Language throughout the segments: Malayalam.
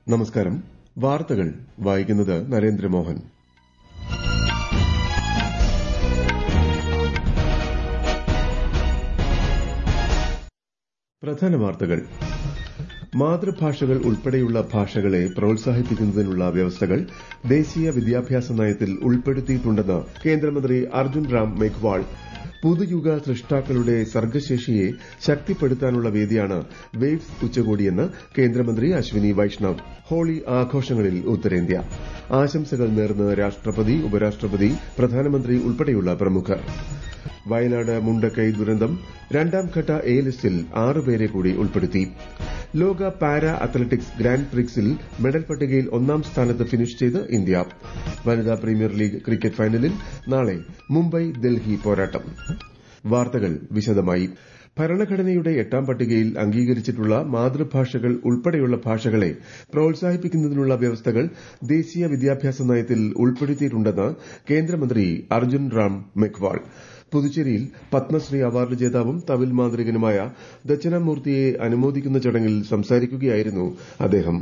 നമസ്കാരം വാർത്തകൾ വായിക്കുന്നത് നരേന്ദ്രമോഹൻ പ്രധാന വാർത്തകൾ മാതൃഭാഷകൾ ഉൾപ്പെടെയുള്ള ഭാഷകളെ പ്രോത്സാഹിപ്പിക്കുന്നതിനുള്ള വ്യവസ്ഥകൾ ദേശീയ വിദ്യാഭ്യാസ നയത്തിൽ ഉൾപ്പെടുത്തിയിട്ടുണ്ടെന്ന് കേന്ദ്രമന്ത്രി അർജുൻ റാം മേഘ്വാൾ പുതുയുഗ സൃഷ്ടാക്കളുടെ സർഗ്ഗശേഷിയെ ശക്തിപ്പെടുത്താനുള്ള വേദിയാണ് വേവ്സ് ഉച്ചകോടിയെന്ന് കേന്ദ്രമന്ത്രി അശ്വിനി വൈഷ്ണവ് ഹോളി ആഘോഷങ്ങളിൽ ഉത്തരേന്ത്യ ആശംസകൾ നേർന്ന് രാഷ്ട്രപതി ഉപരാഷ്ട്രപതി പ്രധാനമന്ത്രി ഉൾപ്പെടെയുള്ള പ്രമുഖർ വയനാട് മുണ്ടക്കൈ ദുരന്തം രണ്ടാംഘട്ട എ ലിസ്റ്റിൽ ആറുപേരെ കൂടി ഉൾപ്പെടുത്തി ലോക പാരാ അത്ലറ്റിക്സ് ഗ്രാൻഡ് പ്രിക്സിൽ മെഡൽ പട്ടികയിൽ ഒന്നാം സ്ഥാനത്ത് ഫിനിഷ് ചെയ്ത് ഇന്ത്യ വനിതാ പ്രീമിയർ ലീഗ് ക്രിക്കറ്റ് ഫൈനലിൽ നാളെ മുംബൈ ഡൽഹി പോരാട്ടം വാർത്തകൾ വിശദമായി ഭരണഘടനയുടെ എട്ടാം പട്ടികയിൽ അംഗീകരിച്ചിട്ടുള്ള മാതൃഭാഷകൾ ഉൾപ്പെടെയുള്ള ഭാഷകളെ പ്രോത്സാഹിപ്പിക്കുന്നതിനുള്ള വ്യവസ്ഥകൾ ദേശീയ വിദ്യാഭ്യാസ നയത്തിൽ ഉൾപ്പെടുത്തിയിട്ടുണ്ടെന്ന് കേന്ദ്രമന്ത്രി അർജുൻ റാം മെഘ്വാൾ പുതുച്ചേരിയിൽ പത്മശ്രീ അവാർഡ് ജേതാവും തമിഴ് മാന്ത്രികനുമായ ദക്ഷിണാമൂർത്തിയെ അനുമോദിക്കുന്ന ചടങ്ങിൽ സംസാരിക്കുകയായിരുന്നു അദ്ദേഹം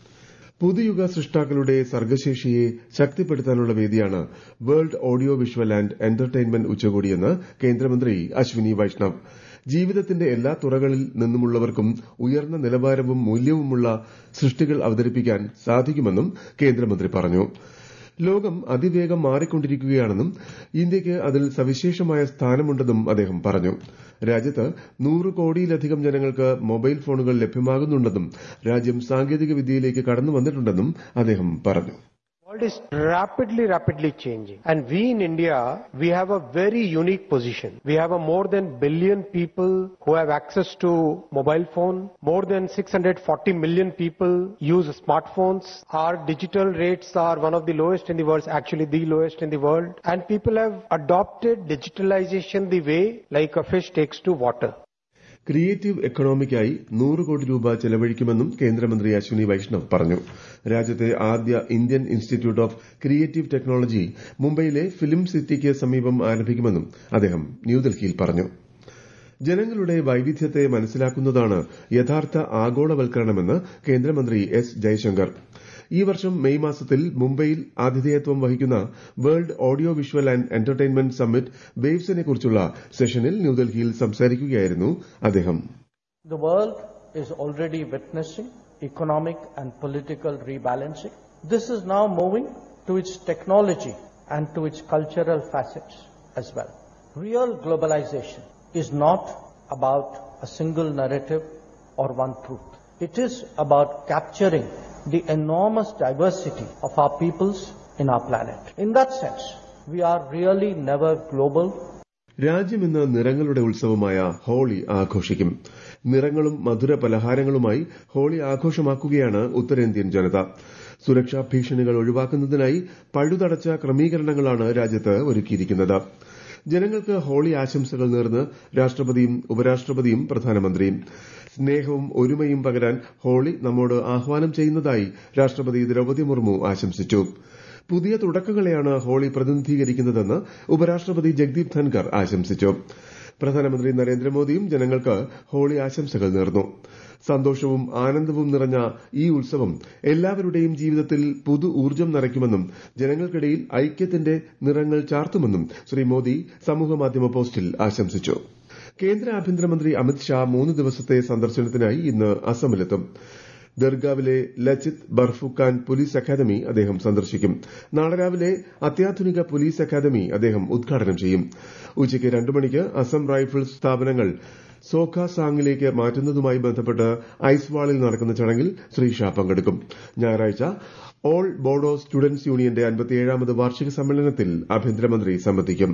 പുതുയുഗ സൃഷ്ടാക്കളുടെ സർഗ്ഗശേഷിയെ ശക്തിപ്പെടുത്താനുള്ള വേദിയാണ് world audio visual and entertainment ഉച്ചകോടിയെന്ന് കേന്ദ്രമന്ത്രി അശ്വിനി വൈഷ്ണവ് ജീവിതത്തിന്റെ എല്ലാ തുറകളിൽ നിന്നുമുള്ളവർക്കും ഉയർന്ന നിലവാരവും മൂല്യവുമുള്ള സൃഷ്ടികൾ അവതരിപ്പിക്കാൻ സാധിക്കുമെന്നും കേന്ദ്രമന്ത്രി പറഞ്ഞു ലോകം അതിവേഗം മാറിക്കൊണ്ടിരിക്കുകയാണെന്നും ഇന്ത്യയ്ക്ക് അതിൽ സവിശേഷമായ സ്ഥാനമുണ്ടെന്നും അദ്ദേഹം പറഞ്ഞു രാജ്യത്ത് നൂറ് കോടിയിലധികം ജനങ്ങൾക്ക് മൊബൈൽ ഫോണുകൾ ലഭ്യമാകുന്നുണ്ടെന്നും രാജ്യം സാങ്കേതിക വിദ്യയിലേക്ക് കടന്നു വന്നിട്ടുണ്ടെന്നും അദ്ദേഹം പറഞ്ഞു The world is rapidly, rapidly changing. And we in India, we have a very unique position. We have a more than billion people who have access to mobile phone. More than 640 million people use smartphones. Our digital rates are one of the lowest in the world, actually the lowest in the world. And people have adopted digitalization the way like a fish takes to water. Creative എക്കണോമിക്കായി നൂറ് കോടി രൂപ ചെലവഴിക്കുമെന്നും കേന്ദ്രമന്ത്രി അശ്വിനി വൈഷ്ണവ് പറഞ്ഞു രാജ്യത്തെ ആദ്യ Indian institute of creative technology മുംബൈയിലെ ഫിലിം സിറ്റിക്ക് സമീപം ആരംഭിക്കുമെന്നും അദ്ദേഹം ന്യൂഡൽഹിയിൽ പറഞ്ഞു ജനങ്ങളുടെ വൈവിധ്യത്തെ മനസ്സിലാക്കുന്നതാണ് യഥാർത്ഥ ആഗോളവൽക്കരണമെന്ന് കേന്ദ്രമന്ത്രി എസ് ജയശങ്കർ ഈ വർഷം മെയ് മാസത്തിൽ മുംബൈയിൽ ആതിഥേയത്വം വഹിക്കുന്ന world audio visual and entertainment summit വേവ്സിനെ കുറിച്ചുള്ള സെഷനിൽ ന്യൂഡൽഹിയിൽ സംസാരിക്കുകയായിരുന്നു അദ്ദേഹം The world is already witnessing economic and political rebalancing. This is now moving to its technology and to its cultural facets as well. Real globalization is not about a single narrative or one truth. It is about capturing the enormous diversity of our peoples in our planet. In that sense, we are really never global. രാജ്യം ഇന്ന് നിറങ്ങളുടെ ഉത്സവമായ ഹോളി ആഘോഷിക്കും നിറങ്ങളും മധുര പലഹാരങ്ങളുമായി ഹോളി ആഘോഷമാക്കുകയാണ് ഉത്തരേന്ത്യൻ ജനത സുരക്ഷാ ഭീഷണികൾ ഒഴിവാക്കുന്നതിനായി പഴുതടച്ച ക്രമീകരണങ്ങളാണ് രാജ്യത്ത് ഒരുക്കിയിരിക്കുന്നത് ജനങ്ങൾക്ക് ഹോളി ആശംസകൾ നേർന്ന് രാഷ്ട്രപതിയും ഉപരാഷ്ട്രപതിയും പ്രധാനമന്ത്രിയും സ്നേഹവും ഒരുമയും പകരാൻ ഹോളി നമ്മോട് ആഹ്വാനം ചെയ്യുന്നതായി രാഷ്ട്രപതി ദ്രൌപതി മുർമു ആശംസിച്ചു പുതിയ തുടക്കങ്ങളെയാണ് ഹോളി പ്രതിനിധീകരിക്കുന്നതെന്ന് ഉപരാഷ്ട്രപതി ജഗ്ദീപ് ധൻകർ ആശംസിച്ചു പ്രധാനമന്ത്രി നരേന്ദ്രമോദിയും ജനങ്ങൾക്ക് ഹോളി ആശംസകൾ നേർന്നു സന്തോഷവും ആനന്ദവും നിറഞ്ഞ ഈ ഉത്സവം എല്ലാവരുടെയും ജീവിതത്തിൽ പുതു ഊർജ്ജം നിറയ്ക്കുമെന്നും ജനങ്ങൾക്കിടയിൽ ഐക്യത്തിന്റെ നിറങ്ങൾ ചാർത്തുമെന്നും ശ്രീ മോദി സമൂഹമാധ്യമ പോസ്റ്റിൽ ആശംസിച്ചു കേന്ദ്ര ആഭ്യന്തരമന്ത്രി അമിത് ഷാ മൂന്ന് ദിവസത്തെ സന്ദർശനത്തിനായി ഇന്ന് അസമിലെത്തും ദർഗാവിലെ ലച്ചിത് ബർഫുക്കാൻ പോലീസ് അക്കാദമി അദ്ദേഹം സന്ദർശിക്കും നാളെ രാവിലെ അത്യാധുനിക പോലീസ് അക്കാദമി അദ്ദേഹം ഉദ്ഘാടനം ചെയ്യും ഉച്ചയ്ക്ക് രണ്ടു മണിക്ക് അസം റൈഫിൾസ് സ്ഥാപനങ്ങൾ സോഖാസാങ്ങിലേക്ക് മാറ്റുന്നതുമായി ബന്ധപ്പെട്ട് ഐസ്വാളിൽ നടക്കുന്ന ചടങ്ങിൽ ശ്രീ ഷാ പങ്കെടുക്കും ഞായറാഴ്ച ഓൾ ബോഡോ സ്റ്റുഡന്റ്സ് യൂണിയന്റെ അൻപത്തിയേഴാമത് വാർഷിക സമ്മേളനത്തിൽ ആഭ്യന്തരമന്ത്രി സംബന്ധിക്കും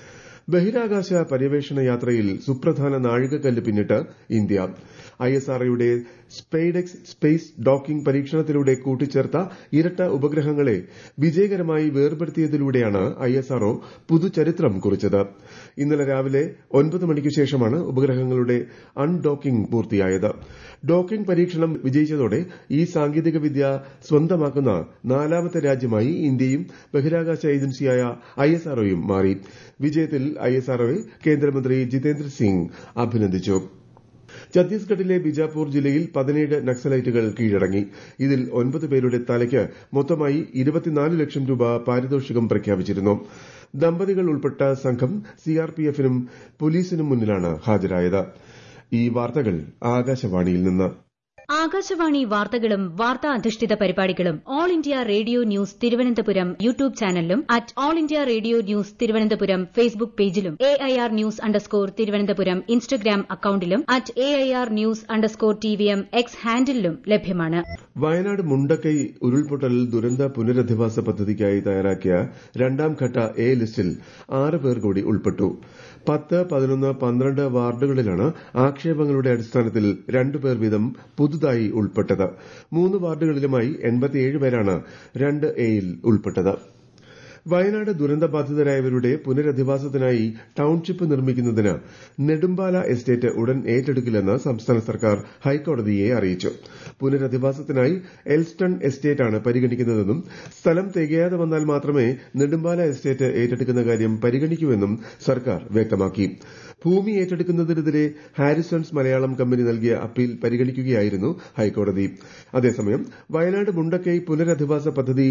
ബഹിരാകാശ പര്യവേഷണ യാത്രയിൽ സുപ്രധാന നാഴികക്കല്ല് പിന്നിട്ട് ഇന്ത്യ ഐഎസ്ആർഒയുടെ സ്പെയ്ഡെക്സ് സ്പേസ് ഡോക്കിംഗ് പരീക്ഷണത്തിലൂടെ കൂട്ടിച്ചേർത്ത ഇരട്ട ഉപഗ്രഹങ്ങളെ വിജയകരമായി വേർപെടുത്തിയതിലൂടെയാണ് ഐഎസ്ആർഒ പുതുചരിത്രം കുറിച്ചത് ഇന്നലെ രാവിലെ ഒൻപത് മണിക്ക് ശേഷമാണ് ഉപഗ്രഹങ്ങളുടെ അൺഡോക്കിംഗ് പൂർത്തിയായത് ഡോക്കിംഗ് പരീക്ഷണം വിജയിച്ചതോടെ ഈ സാങ്കേതികവിദ്യ സ്വന്തമാക്കുന്ന നാലാമത്തെ രാജ്യമായി ഇന്ത്യയും ബഹിരാകാശ ഏജൻസിയായ ഐഎസ്ആർഒയും മാറി വിജയത്തിൽ ഐഎസ്ആർഒയെ കേന്ദ്രമന്ത്രി ജിതേന്ദ്ര സിംഗ് അഭിനന്ദിച്ചു ഛത്തീസ്ഗഡിലെ ബിജാപൂർ ജില്ലയിൽ പതിനേഴ് നക്സലൈറ്റുകൾ കീഴടങ്ങി ഇതിൽ ഒൻപത് പേരുടെ തലയ്ക്ക് മൊത്തമായി ഇരുപത്തിനാല് ലക്ഷം രൂപ പാരിതോഷികം പ്രഖ്യാപിച്ചിരുന്നു ദമ്പതികൾ ഉൾപ്പെട്ട സംഘം സിആർപിഎഫിനും പോലീസിനും മുന്നിലാണ് ഹാജരായത് ഈ വാർത്തകൾ ആകാശവാണിയിൽ നിന്ന് ആകാശവാണി വാർത്തകളും വാർത്താ അധിഷ്ഠിത പരിപാടികളും all India radio news Thiruvananthapuram YouTube ചാനലിലും at all India radio news Thiruvananthapuram Facebook പേജിലും A I R news underscore Thiruvananthapuram Instagram അക്കൌണ്ടിലും at A I R news underscore T V M X ഹാൻഡിലും ലഭ്യമാണ് വയനാട് മുണ്ടക്കൈ ഉരുൾപൊട്ടൽ ദുരന്ത പുനരധിവാസ പദ്ധതിക്കായി തയ്യാറാക്കിയ രണ്ടാം ഘട്ട എ ലിസ്റ്റിൽ ആറ് പേർ കൂടി ഉൾപ്പെട്ടു പത്ത് പതിനൊന്ന് പന്ത്രണ്ട് വാർഡുകളിലാണ് ആക്ഷേപങ്ങളുടെ അടിസ്ഥാനത്തിൽ രണ്ടുപേർ വീതം പുതുതായി ഉൾപ്പെട്ടത് മൂന്ന് വാർഡുകളിലുമായി എൺപത്തിയേഴ് പേരാണ് രണ്ട് എയിൽ ഉൾപ്പെട്ടത് വയനാട് ദുരന്തബാധിതരായവരുടെ പുനരധിവാസത്തിനായി ടൌൺഷിപ്പ് നിർമ്മിക്കുന്നതിന് നെടുമ്പാല എസ്റ്റേറ്റ് ഉടൻ ഏറ്റെടുക്കില്ലെന്ന് സംസ്ഥാന സർക്കാർ ഹൈക്കോടതിയെ അറിയിച്ചു പുനരധിവാസത്തിനായി എൽസ്റ്റൺ എസ്റ്റേറ്റാണ് പരിഗണിക്കുന്നതെന്നും സ്ഥലം തികയാതെ വന്നാൽ മാത്രമേ നെടുമ്പാല എസ്റ്റേറ്റ് ഏറ്റെടുക്കുന്ന കാര്യം പരിഗണിക്കൂവെന്നും സർക്കാർ വ്യക്തമാക്കി ഭൂമി ഏറ്റെടുക്കുന്നതിനെതിരെ ഹാരിസൺസ് മലയാളം കമ്പനി നൽകിയ അപ്പീൽ പരിഗണിക്കുകയായിരുന്നു ഹൈക്കോടതി അതേസമയം വയനാട് മുണ്ടക്കൈ പുനരധിവാസ പദ്ധതി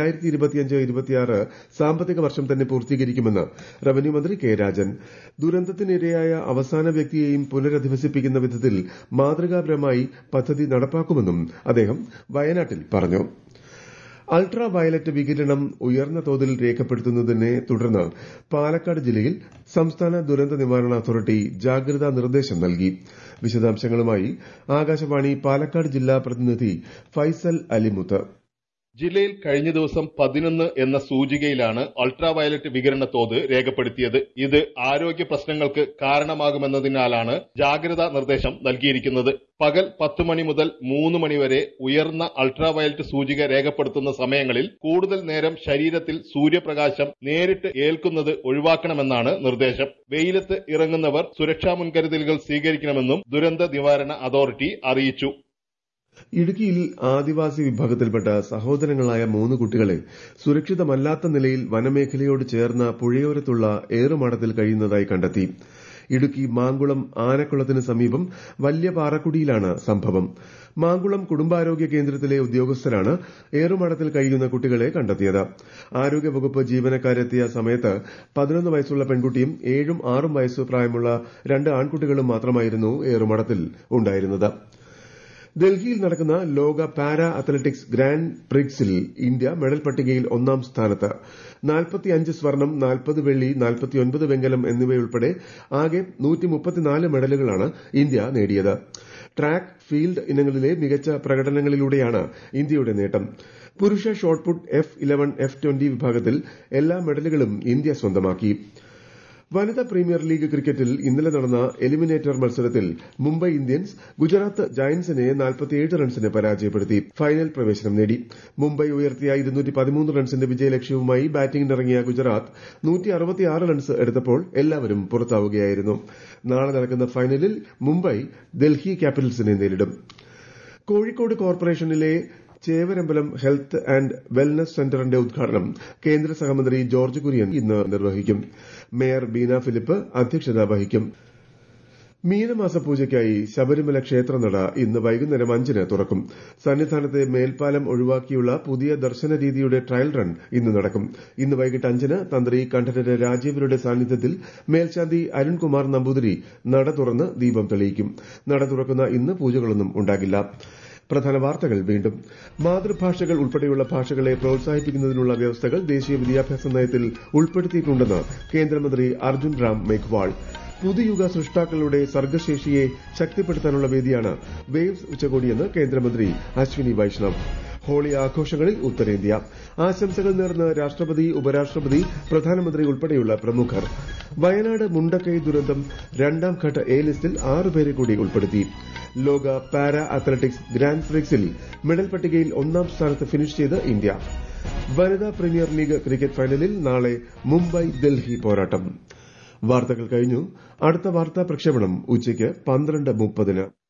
സാമ്പത്തിക വർഷം തന്നെ പൂർത്തീകരിക്കുമെന്ന് റവന്യൂ മന്ത്രി കെ രാജൻ ദുരന്തത്തിനിരയായ അവസാന വ്യക്തിയെയും പുനരധിവസിപ്പിക്കുന്ന വിധത്തിൽ മാതൃകാപരമായി പദ്ധതി നടപ്പാക്കുമെന്നും അദ്ദേഹം വയനാട്ടിൽ പറഞ്ഞു അൾട്രാ വയലറ്റ് വികിരണം ഉയർന്ന തോതിൽ രേഖപ്പെടുത്തുന്നതിനെ തുടർന്ന് പാലക്കാട് ജില്ലയിൽ സംസ്ഥാന ദുരന്ത നിവാരണ അതോറിറ്റി ജാഗ്രതാ നിർദ്ദേശം നൽകി വിശദാംശങ്ങളുമായി ആകാശവാണി പാലക്കാട് ജില്ലാ പ്രതിനിധി ഫൈസൽ അലിമുത്ത് ജില്ലയിൽ കഴിഞ്ഞ ദിവസം പതിനൊന്ന് എന്ന സൂചികയിലാണ് അൾട്രാ വയലറ്റ് വികിരണ തോത് രേഖപ്പെടുത്തിയത് ഇത് ആരോഗ്യ പ്രശ്നങ്ങൾക്ക് കാരണമാകുമെന്നതിനാലാണ് ജാഗ്രതാ നിർദ്ദേശം നൽകിയിരിക്കുന്നത് പകൽ പത്ത് മണി മുതൽ മൂന്ന് മണി വരെ ഉയർന്ന അൾട്രാ വയലറ്റ് സൂചിക രേഖപ്പെടുത്തുന്ന സമയങ്ങളിൽ കൂടുതൽ നേരം ശരീരത്തിൽ സൂര്യപ്രകാശം നേരിട്ട് ഏൽക്കുന്നത് ഒഴിവാക്കണമെന്നാണ് നിർദ്ദേശം വെയിലത്ത് ഇറങ്ങുന്നവർ സുരക്ഷാ മുൻകരുതലുകൾ സ്വീകരിക്കണമെന്നും ദുരന്ത നിവാരണ അതോറിറ്റി അറിയിച്ചു ഇടുക്കിയിൽ ആദിവാസി വിഭാഗത്തിൽപ്പെട്ട സഹോദരങ്ങളായ മൂന്ന് കുട്ടികളെ സുരക്ഷിതമല്ലാത്ത നിലയിൽ വനമേഖലയോട് ചേർന്ന പുഴയോരത്തുള്ള ഏറുമാടത്തിൽ കഴിയുന്നതായി കണ്ടെത്തി ഇടുക്കി മാങ്കുളം ആനക്കുളത്തിന് സമീപം വലിയ പാറക്കുടിയിലാണ് സംഭവം മാങ്കുളം കുടുംബാരോഗ്യ കേന്ദ്രത്തിലെ ഉദ്യോഗസ്ഥരാണ് ഏറുമാടത്തിൽ കഴിയുന്ന കുട്ടികളെ കണ്ടെത്തിയത് ആരോഗ്യവകുപ്പ് ജീവനക്കാരെത്തിയ സമയത്ത് പതിനൊന്ന് വയസ്സുള്ള പെൺകുട്ടിയും ഏഴും ആറും വയസ്സ് പ്രായമുള്ള രണ്ട് ആൺകുട്ടികളും മാത്രമായിരുന്നു ഏറുമാടത്തിൽ ഉണ്ടായിരുന്നത് ഡൽഹിയിൽ നടക്കുന്ന ലോക പാരാ അത്ലറ്റിക്സ് ഗ്രാൻഡ് പ്രിക്സിൽ ഇന്ത്യ മെഡൽ പട്ടികയിൽ ഒന്നാം സ്ഥാനത്ത് നാൽപ്പത്തിയഞ്ച് സ്വർണം നാൽപ്പത് വെള്ളി നാൽപ്പത്തിയൊൻപത് വെങ്കലം എന്നിവയുൾപ്പെടെ ആകെ മെഡലുകളാണ് ഇന്ത്യ നേടിയത് ട്രാക്ക് ഫീൽഡ് ഇനങ്ങളിലെ മികച്ച പ്രകടനങ്ങളിലൂടെയാണ് ഇന്ത്യയുടെ നേട്ടം പുരുഷ shot put F eleven F twenty വിഭാഗത്തിൽ എല്ലാ മെഡലുകളും ഇന്ത്യ സ്വന്തമാക്കി വനിതാ പ്രീമിയർ ലീഗ് ക്രിക്കറ്റിൽ ഇന്നലെ നടന്ന എലിമിനേറ്റർ മത്സരത്തിൽ മുംബൈ ഇന്ത്യൻസ് ഗുജറാത്ത് ജയന്റ്സിനെ റൺസിന് പരാജയപ്പെടുത്തി ഫൈനൽ പ്രവേശനം നേടി മുംബൈ ഉയർത്തിയ റൺസിന്റെ വിജയലക്ഷ്യവുമായി ബാറ്റിംഗിനിറങ്ങിയ ഗുജറാത്ത് റൺസ് എടുത്തപ്പോൾ എല്ലാവരും പുറത്താവുകയായിരുന്നു നാളെ നടക്കുന്ന ഫൈനലിൽ മുംബൈ ഡൽഹി ക്യാപിറ്റൽസിനെ നേരിടും കോഴിക്കോട് കോർപ്പറേഷനിലെ ചേവരമ്പലം ഹെൽത്ത് ആൻഡ് വെൽനസ് സെന്ററിന്റെ ഉദ്ഘാടനം കേന്ദ്ര സഹമന്ത്രി ജോർജ് കുര്യൻ ഇന്ന് നിർവഹിക്കും മേയർ ബീന ഫിലിപ്പ് അധ്യക്ഷത വഹിക്കും മീനമാസ പൂജയ്ക്കായി ശബരിമല ക്ഷേത്രനട ഇന്ന് വൈകുന്നേരം അഞ്ചിന് തുറക്കും സന്നിധാനത്തെ മേൽപ്പാലം ഒഴിവാക്കിയുള്ള പുതിയ ദർശന രീതിയുടെ ട്രയൽ റൺ ഇന്ന് നടക്കും ഇന്ന് വൈകിട്ട് അഞ്ചിന് തന്ത്രി കണ്ഠരര് രാജീവരുടെ സാന്നിധ്യത്തിൽ മേൽശാന്തി അരുൺകുമാർ നമ്പൂതിരി നട തുറന്ന് ദീപം തെളിയിക്കും നട തുറക്കുന്ന ഇന്ന് പൂജകളൊന്നും ഉണ്ടാകില്ല പ്രധാന വാർത്തകൾ വീണ്ടും മാതൃഭാഷകൾ ഉൾപ്പെടെയുള്ള ഭാഷകളെ പ്രോത്സാഹിപ്പിക്കുന്നതിനുള്ള വ്യവസ്ഥകൾ ദേശീയ വിദ്യാഭ്യാസ നയത്തിൽ ഉൾപ്പെടുത്തിയിട്ടുണ്ടെന്ന് കേന്ദ്രമന്ത്രി അർജുൻ റാം മേഘ്വാൾ പുതുയുഗ സൃഷ്ടാക്കളുടെ സർഗശേഷിയെ ശക്തിപ്പെടുത്താനുള്ള വേദിയാണ് വേവ്സ് ഉച്ചകോടിയെന്ന് കേന്ദ്രമന്ത്രി അശ്വിനി വൈഷ്ണവ് ഹോളി ആഘോഷങ്ങളിൽ ഉത്തരേന്ത്യ ആശംസകൾ നേർന്ന് രാഷ്ട്രപതി ഉപരാഷ്ട്രപതി പ്രധാനമന്ത്രി ഉൾപ്പെടെയുള്ള പ്രമുഖർ വയനാട് മുണ്ടക്കൈ ദുരന്തം രണ്ടാം ഘട്ട എ ലിസ്റ്റിൽ ആറുപേരെ കൂടി ഉൾപ്പെടുത്തി ലോക പാരാ അത്ലറ്റിക്സ് ഗ്രാൻഡ് പ്രിക്സിൽ മെഡൽ പട്ടികയിൽ ഒന്നാം സ്ഥാനത്ത് ഫിനിഷ് ചെയ്ത് ഇന്ത്യ വനിതാ പ്രീമിയർ ലീഗ് ക്രിക്കറ്റ് ഫൈനലിൽ നാളെ മുംബൈ ഡൽഹി പോരാട്ടം വാർത്തകൾ കഴിഞ്ഞു അടുത്ത വാർത്താ പ്രക്ഷേപണം ഉച്ചയ്ക്ക് പന്ത്രണ്ട് മുപ്പതിന്